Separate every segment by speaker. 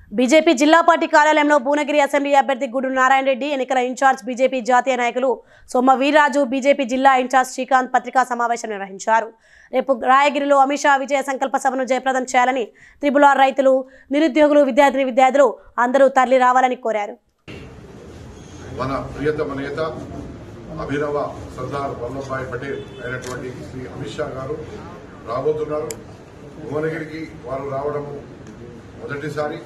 Speaker 1: BJP జిల్లా party కార్యాలయంలో Bhuvanagiri assembly అభ్యర్థి గుడు నారాయణ రెడ్డి ఎన్నికల ఇన్ఛార్జ్ బీజేపీ జాతీయ నాయకులు సోమ వీర్రాజు బీజేపీ జిల్లా ఇన్ఛార్జ్ శ్రీకాంత్ పత్రికా సమావేశం నిర్వహించారు రేపు రాయగిరిలో అమిత్ షా విజయ సంకల్ప సభను జయప్రదం చేయాలని త్రిపుల్ ఆర్ రైతులు నిరుద్యోగులు విద్యార్థిని విద్యార్థులు అందరూ తరలి రావాలని కోరారు
Speaker 2: మన ప్రియతమ నేత అభినవ సర్దార్ వల్లభాయ్ పటేల్ అయినటువంటి శ్రీ అమిత్ షా గారు రాబోతున్నారు భువనగిరికి వారు రావడము మొదటిసారి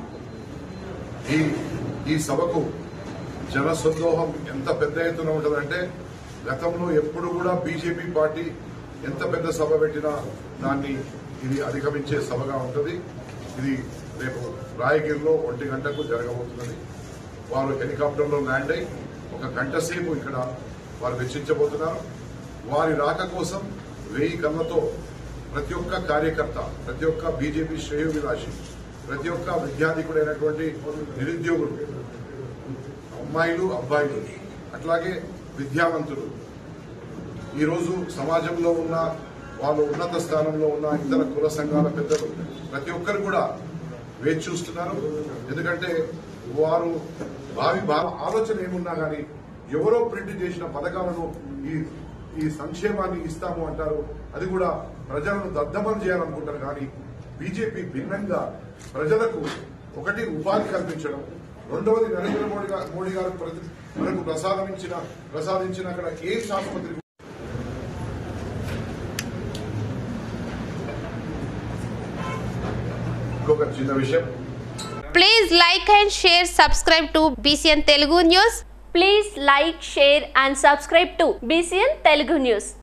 Speaker 2: ఈ ఈ సభకు జన సందోహం ఎంత పెద్ద ఎత్తున ఉంటుందంటే గతంలో ఎప్పుడు కూడా బీజేపీ పార్టీ ఎంత పెద్ద సభ పెట్టినా దాన్ని ఇది అధిగమించే సభగా ఉంటుంది ఇది రేపు రాయగిరిలో ఒంటి గంటకు జరగబోతున్నది వారు హెలికాప్టర్లో ల్యాండ్ అయి ఒక గంట సేపు ఇక్కడ వారు వెచ్చించబోతున్నారు వారి రాక కోసం వెయ్యి కళ్ళతో ప్రతి ఒక్క కార్యకర్త ప్రతి ఒక్క బీజేపీ శ్రేయోభిలాషి ప్రతి ఒక్క విద్యాధికుడైనటువంటి నిరుద్యోగులు అమ్మాయిలు అబ్బాయిలు అట్లాగే విద్యావంతులు ఈరోజు సమాజంలో ఉన్న వాళ్ళు ఉన్నత స్థానంలో ఉన్న ఇతర కుల సంఘాల పెద్దలు ప్రతి ఒక్కరు కూడా వేచి చూస్తున్నారు ఎందుకంటే వారు భావి భావ ఆలోచన ఏమున్నా కానీ ఎవరో ప్రింట్ చేసిన పథకాలను ఈ ఈ సంక్షేమాన్ని ఇస్తాము అంటారు అది కూడా ప్రజలను దద్దమం చేయాలనుకుంటారు కానీ బీజేపీ భిన్నంగా ప్రజలకు ఒకటి ఉపాధి కల్పించడం రెండవది నరేంద్ర మోడీ గారు మోడీ గారు ప్రతి- మనకు ప్రసాదించిన ప్రసాదించిన అక్కడ ఎయిమ్స్ ఆసుపత్రి ఇంకొక చిన్న విషయం
Speaker 3: Please like and share, subscribe to BCN Telugu News.
Speaker 4: Please like, share and subscribe to BCN Telugu News.